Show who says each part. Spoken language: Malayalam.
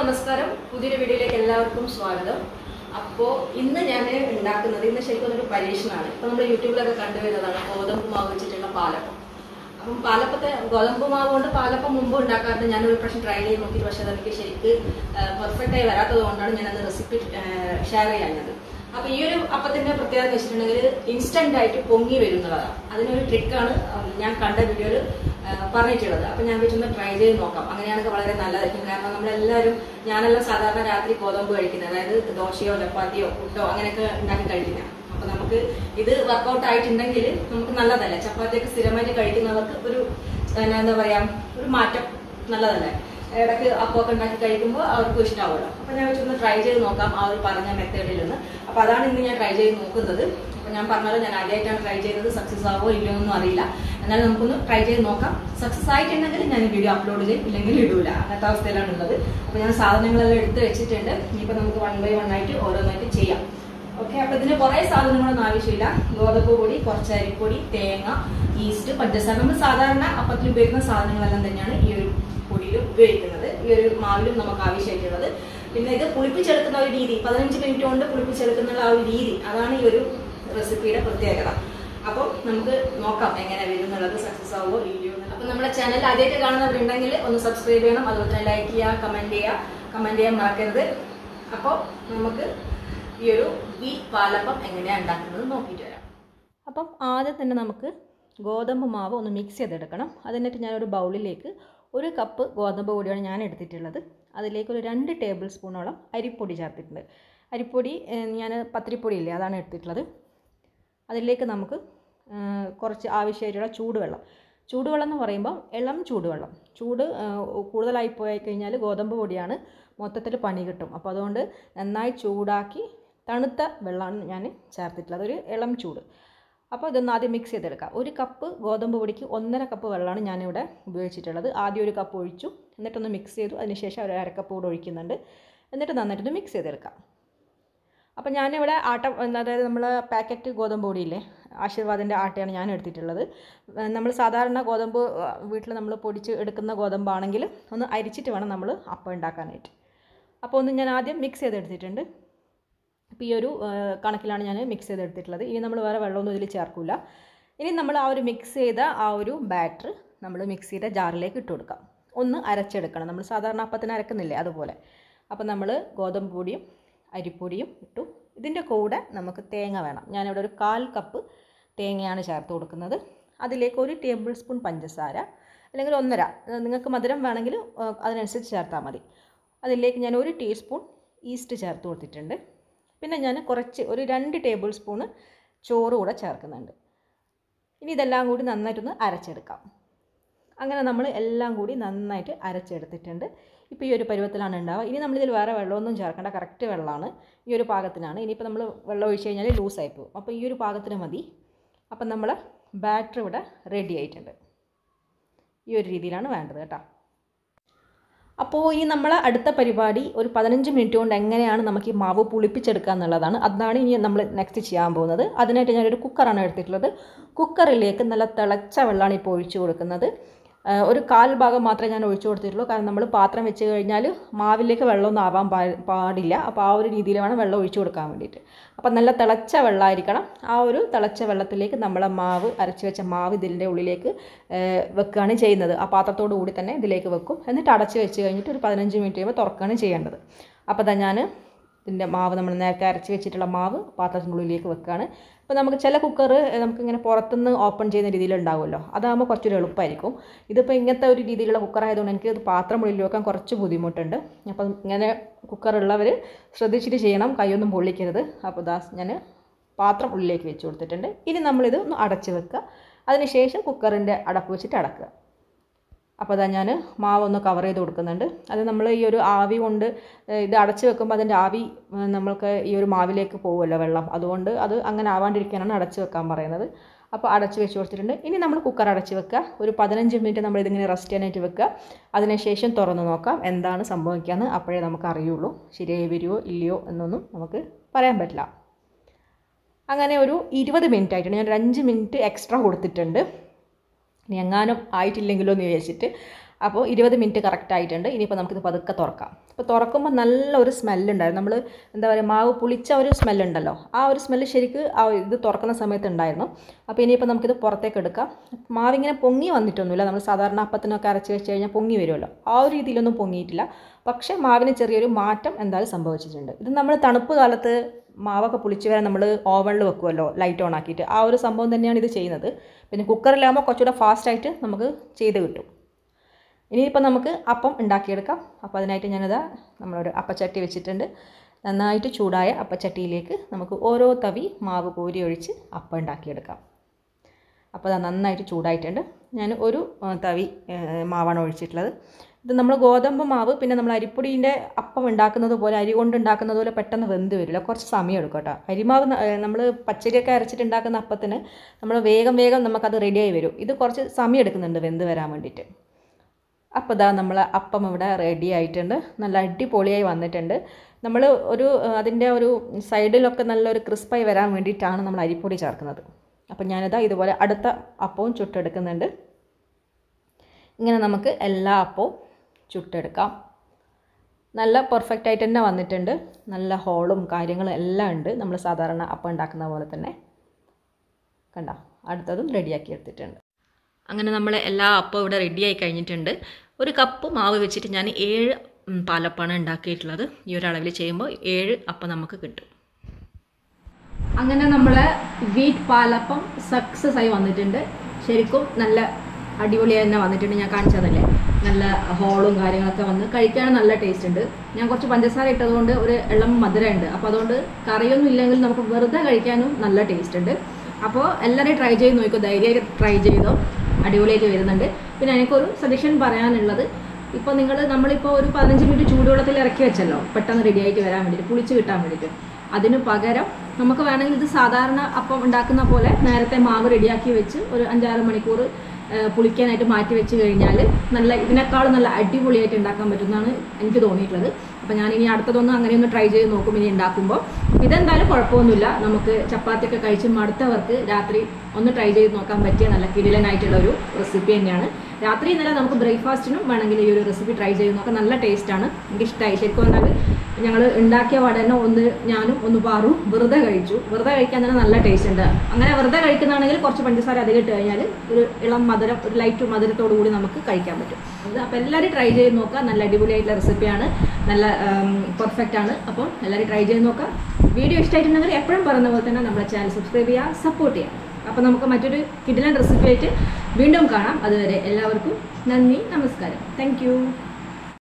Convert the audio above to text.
Speaker 1: നമസ്കാരം പുതിയൊരു വീഡിയോയിലേക്ക് എല്ലാവർക്കും സ്വാഗതം അപ്പോൾ ഇന്ന് ഞാൻ ഉണ്ടാക്കുന്നത് ഇന്ന് ശരിക്കും ഒരു പരീക്ഷണമാണ് ഇപ്പൊ നമ്മൾ യൂട്യൂബിലൊക്കെ കണ്ടുവരുന്നതാണ് ഗോതമ്പ് മാവ് വെച്ചിട്ടുള്ള പാലപ്പം അപ്പം പാലപ്പത്തെ ഗോതമ്പ് മാവ് കൊണ്ട് പാലപ്പം മുമ്പ് ഉണ്ടാക്കാറുണ്ട് ഞാൻ ഒരു പ്രാവശ്യം ട്രൈ ചെയ്ത് നോക്കിയിട്ട് പക്ഷെ അതെനിക്ക് ശരിക്ക് പെർഫെക്റ്റ് ആയി വരാത്തത് കൊണ്ടാണ് ഞാൻ അത് റെസിപ്പി ഷെയർ ചെയ്യാഞ്ഞത് അപ്പൊ ഈ ഒരു അപ്പത്തിന്റെ പ്രത്യേകത എന്ന് വെച്ചിട്ടുണ്ടെങ്കിൽ ഇൻസ്റ്റന്റ് ആയിട്ട് പൊങ്ങി വരുന്നതാണ് അതിനൊരു ട്രിക്കാണ് ഞാൻ കണ്ട വീഡിയോയിൽ പറഞ്ഞിട്ടുള്ളത് അപ്പൊ ഞാൻ വെച്ചൊന്ന് ട്രൈ ചെയ്ത് നോക്കാം അങ്ങനെയാണെങ്കിൽ വളരെ നല്ലതായിരിക്കും കാരണം നമ്മളെല്ലാവരും ഞാനെല്ലാം സാധാരണ രാത്രി ഗോതമ്പ് കഴിക്കുന്നത് അതായത് ദോശയോ ചപ്പാത്തിയോ പുട്ടോ അങ്ങനെയൊക്കെ ഉണ്ടാക്കി കഴിക്കുന്നത് അപ്പൊ നമുക്ക് ഇത് വർക്കൗട്ട് ആയിട്ടുണ്ടെങ്കിൽ നമുക്ക് നല്ലതല്ലേ ചപ്പാത്തിയൊക്കെ സ്ഥിരമായിട്ട് കഴിക്കുന്നവർക്ക് ഒരു എന്നാ എന്താ പറയാ ഒരു മാറ്റം നല്ലതല്ലേ ഇടയ്ക്ക് അപ്പമൊക്കെ ഉണ്ടാക്കി കഴിക്കുമ്പോൾ അവർക്കും ഇഷ്ടമാവുമല്ലോ അപ്പൊ ഞാൻ വെച്ചൊന്ന് ട്രൈ ചെയ്ത് നോക്കാം ആ ഒരു പറഞ്ഞ മെത്തേഡിൽ നിന്ന് അപ്പൊ അതാണ് ഇന്ന് ഞാൻ ട്രൈ ചെയ്ത് നോക്കുന്നത് അപ്പൊ ഞാൻ പറഞ്ഞത് ഞാൻ ആദ്യമായിട്ടാണ് ട്രൈ ചെയ്തത് സക്സസ് ആവോ ഇല്ലയോ ഒന്നും അറിയില്ല എന്നാലും നമുക്കൊന്ന് ട്രൈ ചെയ്ത് നോക്കാം സക്സസ് ആയിട്ടുണ്ടെങ്കിൽ ഞാൻ വീഡിയോ അപ്ലോഡ് ചെയ്യും ഇല്ലെങ്കിൽ ഇടൂല അങ്ങനത്തെ അവസ്ഥയിലാണ് ഉള്ളത് അപ്പൊ ഞാൻ സാധനങ്ങളെല്ലാം എടുത്ത് വെച്ചിട്ടുണ്ട് ഇനിയിപ്പോ നമുക്ക് വൺ ബൈ വൺ ആയിട്ട് ഓരോന്നായിട്ട് ചെയ്യാം ഓക്കെ അപ്പൊ ഇതിന് കുറെ സാധനങ്ങളൊന്നും ആവശ്യമില്ല ഗോതമ്പ് പൊടി കുറച്ച് അരിപ്പൊടി തേങ്ങ ഈസ്റ്റ് പഞ്ചസാര നമ്മൾ സാധാരണ അപ്പത്തിൽ ഉപയോഗിക്കുന്ന സാധനങ്ങളെല്ലാം തന്നെയാണ് ഈ ഒരു പൊടിയിൽ ഉപയോഗിക്കുന്നത് ഈ ഒരു മാവിലും നമുക്ക് ആവശ്യമായിട്ടുള്ളത് പിന്നെ ഇത് പുളിപ്പിച്ചെടുക്കുന്ന ഒരു രീതി പതിനഞ്ച് മിനിറ്റ് കൊണ്ട് പുളിപ്പിച്ചെടുക്കുന്ന ആ ഒരു രീതി അതാണ് ഈ ഒരു റെസിപ്പിയുടെ പ്രത്യേകത അപ്പോൾ നമുക്ക് നോക്കാം എങ്ങനെ വരും എന്നുള്ളത് സക്സസ് ആവുമോ ഇല്ലയോ എന്നുള്ളത് അപ്പോൾ നമ്മുടെ ചാനൽ ആദ്യമായിട്ട് കാണുന്നവരുണ്ടെങ്കിൽ ഒന്ന് സബ്സ്ക്രൈബ് ചെയ്യണം അതുപോലെ തന്നെ ലൈക്ക് ചെയ്യുക കമന്റ് ചെയ്യുക കമന്റ് ചെയ്യാൻ മറക്കരുത് അപ്പോൾ നമുക്ക് ഈ ഒരു ഈ പാലപ്പം എങ്ങനെയാണ് ഉണ്ടാക്കുന്നത് നോക്കിയിട്ട് വരാം അപ്പം ആദ്യം തന്നെ നമുക്ക് ഗോതമ്പ് മാവ് ഒന്ന് മിക്സ് ചെയ്തെടുക്കണം അതിനിട്ട് ഞാനൊരു ബൗളിലേക്ക് ഒരു കപ്പ് ഗോതമ്പ് പൊടിയാണ് ഞാൻ എടുത്തിട്ടുള്ളത് അതിലേക്ക് ഒരു രണ്ട് ടേബിൾ സ്പൂണോളം അരിപ്പൊടി ചേർത്തിട്ടുണ്ട് അരിപ്പൊടി ഞാൻ പത്തിരിപ്പൊടി ഇല്ലേ അതാണ് എടുത്തിട്ടുള്ളത് അതിലേക്ക് നമുക്ക് കുറച്ച് ആവശ്യമായിട്ടുള്ള ചൂടുവെള്ളം ചൂടുവെള്ളം എന്ന് പറയുമ്പോൾ ഇളം ചൂടുവെള്ളം ചൂട് കൂടുതലായി പോയി കഴിഞ്ഞാൽ ഗോതമ്പ് പൊടിയാണ് മൊത്തത്തിൽ പണി കിട്ടും അപ്പോൾ അതുകൊണ്ട് നന്നായി ചൂടാക്കി തണുത്ത വെള്ളമാണ് ഞാൻ ചേർത്തിട്ടുള്ളത് ഒരു ഇളം ചൂട് അപ്പോൾ ഇതൊന്ന് ആദ്യം മിക്സ് ചെയ്തെടുക്കാം ഒരു കപ്പ് ഗോതമ്പ് പൊടിക്ക് ഒന്നര കപ്പ് വെള്ളമാണ് ഞാനിവിടെ ഉപയോഗിച്ചിട്ടുള്ളത് ആദ്യം ഒരു കപ്പ് ഒഴിച്ചു എന്നിട്ടൊന്ന് മിക്സ് ചെയ്തു അതിനുശേഷം ഒരു അരക്കപ്പ് കൂടെ ഒഴിക്കുന്നുണ്ട് എന്നിട്ട് നന്നായിട്ടൊന്ന് മിക്സ് ചെയ്തെടുക്കാം അപ്പോൾ ഞാനിവിടെ ആട്ട അതായത് നമ്മൾ പാക്കറ്റ് ഗോതമ്പ് പൊടിയില്ലേ ആശീർവാദിൻ്റെ ആട്ടയാണ് ഞാൻ എടുത്തിട്ടുള്ളത് നമ്മൾ സാധാരണ ഗോതമ്പ് വീട്ടിൽ നമ്മൾ പൊടിച്ച് എടുക്കുന്ന ഗോതമ്പാണെങ്കിൽ ഒന്ന് അരിച്ചിട്ട് വേണം നമ്മൾ അപ്പം ഉണ്ടാക്കാനായിട്ട് അപ്പോൾ ഒന്ന് ഞാൻ ആദ്യം മിക്സ് ചെയ്തെടുത്തിട്ടുണ്ട് അപ്പോൾ ഈ ഒരു കണക്കിലാണ് ഞാൻ മിക്സ് ചെയ്തെടുത്തിട്ടുള്ളത് ഇനി നമ്മൾ വേറെ വെള്ളമൊന്നും ഇതിൽ ചേർക്കില്ല ഇനി നമ്മൾ ആ ഒരു മിക്സ് ചെയ്ത ആ ഒരു ബാറ്റർ നമ്മൾ മിക്സിയുടെ ജാറിലേക്ക് ഇട്ട് കൊടുക്കാം ഒന്ന് അരച്ചെടുക്കണം നമ്മൾ സാധാരണ അപ്പത്തിന് അരക്കുന്നില്ലേ അതുപോലെ അപ്പോൾ നമ്മൾ ഗോതമ്പ് പൊടിയും അരിപ്പൊടിയും ഇട്ടു ഇതിൻ്റെ കൂടെ നമുക്ക് തേങ്ങ വേണം ഞാനിവിടെ ഒരു കാൽ കപ്പ് തേങ്ങയാണ് ചേർത്ത് കൊടുക്കുന്നത് അതിലേക്ക് ഒരു ടേബിൾ സ്പൂൺ പഞ്ചസാര അല്ലെങ്കിൽ ഒന്നര നിങ്ങൾക്ക് മധുരം വേണമെങ്കിൽ അതിനനുസരിച്ച് ചേർത്താൽ മതി അതിലേക്ക് ഞാൻ ഒരു ടീസ്പൂൺ ഈസ്റ്റ് ചേർത്ത് കൊടുത്തിട്ടുണ്ട് പിന്നെ ഞാൻ കുറച്ച് ഒരു രണ്ട് ടേബിൾ സ്പൂണ് ചോറ് കൂടെ ചേർക്കുന്നുണ്ട് ഇനി ഇതെല്ലാം കൂടി നന്നായിട്ടൊന്ന് അരച്ചെടുക്കാം അങ്ങനെ നമ്മൾ എല്ലാം കൂടി നന്നായിട്ട് അരച്ചെടുത്തിട്ടുണ്ട് ഇപ്പോൾ ഈ ഒരു പരുവത്തിലാണ് ഉണ്ടാവുക ഇനി നമ്മളിതിൽ വേറെ വെള്ളമൊന്നും ചേർക്കേണ്ട കറക്റ്റ് വെള്ളമാണ് ഈ ഒരു പാകത്തിനാണ് ഇനിയിപ്പോൾ നമ്മൾ വെള്ളം ഒഴിച്ച് കഴിഞ്ഞാൽ ലൂസായി പോകും അപ്പോൾ ഈ ഒരു പാകത്തിന് മതി അപ്പം നമ്മൾ ബാറ്റർ ഇവിടെ റെഡി ആയിട്ടുണ്ട് ഈ ഒരു രീതിയിലാണ് വേണ്ടത് കേട്ടോ അപ്പോൾ ഈ നമ്മൾ അടുത്ത പരിപാടി ഒരു പതിനഞ്ച് മിനിറ്റ് കൊണ്ട് എങ്ങനെയാണ് നമുക്ക് ഈ മാവ് പുളിപ്പിച്ചെടുക്കുക എന്നുള്ളതാണ് അതാണ് ഇനി നമ്മൾ നെക്സ്റ്റ് ചെയ്യാൻ പോകുന്നത് അതിനായിട്ട് ഞാനൊരു കുക്കറാണ് എടുത്തിട്ടുള്ളത് കുക്കറിലേക്ക് നല്ല തിളച്ച വെള്ളമാണ് ഇപ്പോൾ ഒഴിച്ചു കൊടുക്കുന്നത് ഒരു കാൽ ഭാഗം മാത്രമേ ഞാൻ ഒഴിച്ചു കൊടുത്തിട്ടുള്ളൂ കാരണം നമ്മൾ പാത്രം വെച്ച് കഴിഞ്ഞാൽ മാവിലേക്ക് വെള്ളമൊന്നും ആവാൻ പാടില്ല അപ്പോൾ ആ ഒരു രീതിയിൽ വേണം വെള്ളം ഒഴിച്ചു കൊടുക്കാൻ വേണ്ടിയിട്ട് അപ്പോൾ നല്ല തിളച്ച വെള്ളമായിരിക്കണം ആ ഒരു തിളച്ച വെള്ളത്തിലേക്ക് നമ്മളെ മാവ് അരച്ച് വെച്ച മാവ് ഇതിൻ്റെ ഉള്ളിലേക്ക് വെക്കുകയാണ് ചെയ്യുന്നത് ആ പാത്രത്തോടു കൂടി തന്നെ ഇതിലേക്ക് വെക്കും എന്നിട്ട് അടച്ച് വെച്ച് കഴിഞ്ഞിട്ട് ഒരു പതിനഞ്ച് മിനിറ്റ് കഴിയുമ്പോൾ തുറക്കുകയാണ് ചെയ്യേണ്ടത് അപ്പോൾ അതാ ഞാൻ ഇതിൻ്റെ മാവ് നമ്മൾ നേരത്തെ അരച്ച് വെച്ചിട്ടുള്ള മാവ് പാത്രത്തിനുള്ളിലേക്ക് വെക്കുകയാണ് ഇപ്പോൾ നമുക്ക് ചില കുക്കർ നമുക്കിങ്ങനെ പുറത്തുനിന്ന് ഓപ്പൺ ചെയ്യുന്ന രീതിയിൽ ഉണ്ടാവുമല്ലോ അതാകുമ്പോൾ കുറച്ചൊരു എളുപ്പമായിരിക്കും ഇതിപ്പോൾ ഇങ്ങനത്തെ ഒരു രീതിയിലുള്ള കുക്കർ ആയതുകൊണ്ട് എനിക്ക് ഇത് പാത്രം ഉള്ളിൽ വെക്കാൻ കുറച്ച് ബുദ്ധിമുട്ടുണ്ട് അപ്പം ഇങ്ങനെ കുക്കറുള്ളവർ ശ്രദ്ധിച്ചിട്ട് ചെയ്യണം കൈയൊന്നും പൊള്ളിക്കരുത് അപ്പോൾ ദാസ് ഞാൻ പാത്രം ഉള്ളിലേക്ക് വെച്ച് കൊടുത്തിട്ടുണ്ട് ഇനി നമ്മളിത് ഒന്ന് അടച്ച് വെക്കുക അതിനുശേഷം കുക്കറിൻ്റെ അടപ്പ് വെച്ചിട്ട് അടക്കുക അപ്പോൾ അതാ ഞാൻ മാവ് ഒന്ന് കവർ ചെയ്ത് കൊടുക്കുന്നുണ്ട് അത് നമ്മൾ ഈ ഒരു ആവി കൊണ്ട് ഇത് അടച്ച് വെക്കുമ്പോൾ അതിൻ്റെ ആവി നമ്മൾക്ക് ഈ ഒരു മാവിലേക്ക് പോകുമല്ലോ വെള്ളം അതുകൊണ്ട് അത് അങ്ങനെ ആവാണ്ടിരിക്കാനാണ് അടച്ച് വെക്കാൻ പറയുന്നത് അപ്പോൾ അടച്ച് വെച്ച് കൊടുത്തിട്ടുണ്ട് ഇനി നമ്മൾ കുക്കർ അടച്ച് വെക്കുക ഒരു പതിനഞ്ച് മിനിറ്റ് നമ്മൾ ഇതിങ്ങനെ റെസ്റ്റ് ചെയ്യാനായിട്ട് വെക്കുക അതിനുശേഷം തുറന്ന് നോക്കാം എന്താണ് സംഭവിക്കുകയെന്ന് അപ്പോഴേ നമുക്ക് അറിയുള്ളൂ ശരിയായി വരുമോ ഇല്ലയോ എന്നൊന്നും നമുക്ക് പറയാൻ പറ്റില്ല അങ്ങനെ ഒരു ഇരുപത് മിനിറ്റ് ആയിട്ടുണ്ട് ഞാൻ ഒരു അഞ്ച് മിനിറ്റ് എക്സ്ട്രാ കൊടുത്തിട്ടുണ്ട് ഇനി എങ്ങാനും ആയിട്ടില്ലെങ്കിലോ എന്ന് വിചാരിച്ചിട്ട് അപ്പോൾ ഇരുപത് മിനിറ്റ് കറക്റ്റ് ആയിട്ടുണ്ട് ഇനിയിപ്പോൾ നമുക്കിത് പതുക്കെ തുറക്കാം അപ്പോൾ തുറക്കുമ്പോൾ നല്ല ഒരു സ്മെല്ലുണ്ടായിരുന്നു നമ്മൾ എന്താ പറയുക മാവ് പുളിച്ച ഒരു സ്മെല്ലുണ്ടല്ലോ ആ ഒരു സ്മെല്ല് ശരിക്ക് ആ ഇത് തുറക്കുന്ന സമയത്ത് ഉണ്ടായിരുന്നു അപ്പോൾ ഇനിയിപ്പോൾ നമുക്കിത് പുറത്തേക്ക് എടുക്കാം മാവിങ്ങനെ പൊങ്ങി വന്നിട്ടൊന്നുമില്ല നമ്മൾ സാധാരണ അപ്പത്തിനൊക്കെ അരച്ച് വെച്ച് കഴിഞ്ഞാൽ പൊങ്ങി വരുമല്ലോ ആ ഒരു രീതിയിലൊന്നും പൊങ്ങിയിട്ടില്ല പക്ഷേ മാവിന് ചെറിയൊരു മാറ്റം എന്തായാലും സംഭവിച്ചിട്ടുണ്ട് ഇത് നമ്മൾ തണുപ്പ് കാലത്ത് മാവൊക്കെ പുളിച്ച് വരാൻ നമ്മൾ ഓവണിൽ വെക്കുമല്ലോ ലൈറ്റ് ഓൺ ആക്കിയിട്ട് ആ ഒരു സംഭവം തന്നെയാണ് ഇത് ചെയ്യുന്നത് പിന്നെ കുക്കറിലാകുമ്പോൾ കുറച്ചുകൂടെ ഫാസ്റ്റായിട്ട് നമുക്ക് ചെയ്ത് കിട്ടും ഇനിയിപ്പോൾ നമുക്ക് അപ്പം ഉണ്ടാക്കിയെടുക്കാം അപ്പോൾ അതിനായിട്ട് ഞാനിതാ നമ്മളൊരു അപ്പച്ചട്ടി വെച്ചിട്ടുണ്ട് നന്നായിട്ട് ചൂടായ അപ്പച്ചട്ടിയിലേക്ക് നമുക്ക് ഓരോ തവി മാവ് കോരി ഒഴിച്ച് അപ്പം ഉണ്ടാക്കിയെടുക്കാം അപ്പോൾ അത് നന്നായിട്ട് ചൂടായിട്ടുണ്ട് ഞാൻ ഒരു ആ, തവി ആ, മാവാണ് ഒഴിച്ചിട്ടുള്ളത് ഇത് നമ്മൾ ഗോതമ്പ് മാവ് പിന്നെ നമ്മൾ അരിപ്പൊടീൻ്റെ അപ്പം ഉണ്ടാക്കുന്നത് പോലെ അരി കൊണ്ട് ഉണ്ടാക്കുന്നത് പോലെ പെട്ടെന്ന് വെന്ത് വരില്ല കുറച്ച് സമയം എടുക്കും കേട്ടോ അരിമാവ് നമ്മൾ പച്ചരിയൊക്കെ അരച്ചിട്ട് ഉണ്ടാക്കുന്ന അപ്പത്തിന് നമ്മൾ വേഗം വേഗം നമുക്കത് റെഡിയായി വരും ഇത് കുറച്ച് സമയം എടുക്കുന്നുണ്ട് വെന്ത് വരാൻ വേണ്ടിയിട്ട് അപ്പോൾ ഇതാ നമ്മൾ അപ്പം ഇവിടെ റെഡി ആയിട്ടുണ്ട് നല്ല അടിപൊളിയായി വന്നിട്ടുണ്ട് നമ്മൾ ഒരു അതിൻ്റെ ഒരു സൈഡിലൊക്കെ നല്ലൊരു ക്രിസ്പായി വരാൻ വേണ്ടിയിട്ടാണ് നമ്മൾ അരിപ്പൊടി ചേർക്കുന്നത് അപ്പം ഞാനിതാ ഇതുപോലെ അടുത്ത അപ്പവും ചുട്ടെടുക്കുന്നുണ്ട് ഇങ്ങനെ നമുക്ക് എല്ലാ അപ്പവും ചുട്ടെടുക്കാം നല്ല പെർഫെക്റ്റ് ആയിട്ട് തന്നെ വന്നിട്ടുണ്ട് നല്ല ഹോളും കാര്യങ്ങളും എല്ലാം ഉണ്ട് നമ്മൾ സാധാരണ അപ്പം ഉണ്ടാക്കുന്ന പോലെ തന്നെ കണ്ട അടുത്തതും റെഡിയാക്കി എടുത്തിട്ടുണ്ട് അങ്ങനെ നമ്മൾ എല്ലാ അപ്പവും ഇവിടെ റെഡിയായി കഴിഞ്ഞിട്ടുണ്ട് ഒരു കപ്പ് മാവ് വെച്ചിട്ട് ഞാൻ ഏഴ് ഉം, പാലപ്പമാണ് ഉണ്ടാക്കിയിട്ടുള്ളത് ഈ ഒരു അളവിൽ ചെയ്യുമ്പോൾ ഏഴ് അപ്പം നമുക്ക് കിട്ടും അങ്ങനെ നമ്മളെ വീറ്റ് പാലപ്പം സക്സസ് ആയി വന്നിട്ടുണ്ട് ശരിക്കും നല്ല അടിപൊളിയായി തന്നെ വന്നിട്ടുണ്ട് ഞാൻ കാണിച്ചതല്ലേ നല്ല ഹോളും കാര്യങ്ങളൊക്കെ വന്ന് കഴിക്കാൻ നല്ല ടേസ്റ്റ് ഉണ്ട് ഞാൻ കുറച്ച് പഞ്ചസാര ഇട്ടതുകൊണ്ട് ഒരു ഇളം മധുരം ഉണ്ട് അപ്പോൾ അതുകൊണ്ട് കറിയൊന്നും ഇല്ലെങ്കിൽ നമുക്ക് വെറുതെ കഴിക്കാനും നല്ല ടേസ്റ്റ് ഉണ്ട് അപ്പോൾ എല്ലാവരും ട്രൈ ചെയ്ത് നോക്കൂ ധൈര്യമായിട്ട് ട്രൈ ചെയ്തോ അടിപൊളിയായിട്ട് വരുന്നുണ്ട് പിന്നെ എനിക്കൊരു സജഷൻ പറയാനുള്ളത് ഇപ്പോൾ നിങ്ങൾ നമ്മളിപ്പോൾ ഒരു പതിനഞ്ച് മിനിറ്റ് ചൂടുവെള്ളത്തിൽ ഇറക്കി വെച്ചല്ലോ പെട്ടെന്ന് റെഡി ആയിട്ട് വരാൻ വേണ്ടിയിട്ട് പുളിച്ച് കിട്ടാൻ വേണ്ടിയിട്ട് അതിന് പകരം നമുക്ക് വേണമെങ്കിൽ ഇത് സാധാരണ അപ്പം ഉണ്ടാക്കുന്ന പോലെ നേരത്തെ മാവ് റെഡിയാക്കി വെച്ച് ഒരു അഞ്ചാറ് മണിക്കൂർ ആ, പുളിക്കാനായിട്ട് മാറ്റി വെച്ച് കഴിഞ്ഞാൽ നല്ല ഇതിനേക്കാളും നല്ല അടിപൊളിയായിട്ട് ഉണ്ടാക്കാൻ പറ്റുമെന്നാണ് എനിക്ക് തോന്നിയിട്ടുള്ളത് അപ്പോൾ ഞാൻ ഇനി അടുത്തതൊന്നും അങ്ങനെയൊന്ന് ട്രൈ ചെയ്ത് നോക്കും ഇനി ഉണ്ടാക്കുമ്പോൾ ഇതെന്തായാലും കുഴപ്പമൊന്നുമില്ല നമുക്ക് ചപ്പാത്തിയൊക്കെ കഴിച്ച് മടുത്തവർക്ക് രാത്രി ഒന്ന് ട്രൈ ചെയ്ത് നോക്കാൻ പറ്റിയ നല്ല കിടിലനായിട്ടുള്ള ഒരു റെസിപ്പി തന്നെയാണ് രാത്രി ഇന്നലെ നമുക്ക് ബ്രേക്ക്ഫാസ്റ്റിനും വേണമെങ്കിൽ ഈ ഒരു റെസിപ്പി ട്രൈ ചെയ്ത് നോക്കാം നല്ല ടേസ്റ്റാണ് എനിക്ക് ഇഷ്ടമായി ശരിക്കും പറഞ്ഞാൽ ഞങ്ങൾ ഉണ്ടാക്കിയ വടനെ ഒന്ന് ഞാനും ഒന്ന് പാറും വെറുതെ കഴിച്ചു വെറുതെ കഴിക്കാൻ തന്നെ നല്ല ടേസ്റ്റ് ഉണ്ട് അങ്ങനെ വെറുതെ കഴിക്കുന്നതാണെങ്കിൽ കുറച്ച് പഞ്ചസാര അധികം ഇട്ട് കഴിഞ്ഞാൽ ഒരു ഇളം മധുരം ഒരു ലൈറ്റ് മധുരത്തോടു കൂടി നമുക്ക് കഴിക്കാൻ പറ്റും അത് അപ്പോൾ എല്ലാവരും ട്രൈ ചെയ്ത് നോക്കുക നല്ല അടിപൊളിയായിട്ടുള്ള റെസിപ്പിയാണ് നല്ല പെർഫെക്റ്റ് ആണ് അപ്പം എല്ലാവരും ട്രൈ ചെയ്ത് നോക്കുക വീഡിയോ ഇഷ്ടമായിട്ടുണ്ടെങ്കിൽ എപ്പോഴും പറയുന്ന പോലെ തന്നെ നമ്മുടെ ചാനൽ സബ്സ്ക്രൈബ് ചെയ്യുക സപ്പോർട്ട് ചെയ്യുക അപ്പോൾ നമുക്ക് മറ്റൊരു കിടിലൻ റെസിപ്പി ആയിട്ട് വീണ്ടും കാണാം അതുവരെ എല്ലാവർക്കും നന്ദി നമസ്കാരം താങ്ക്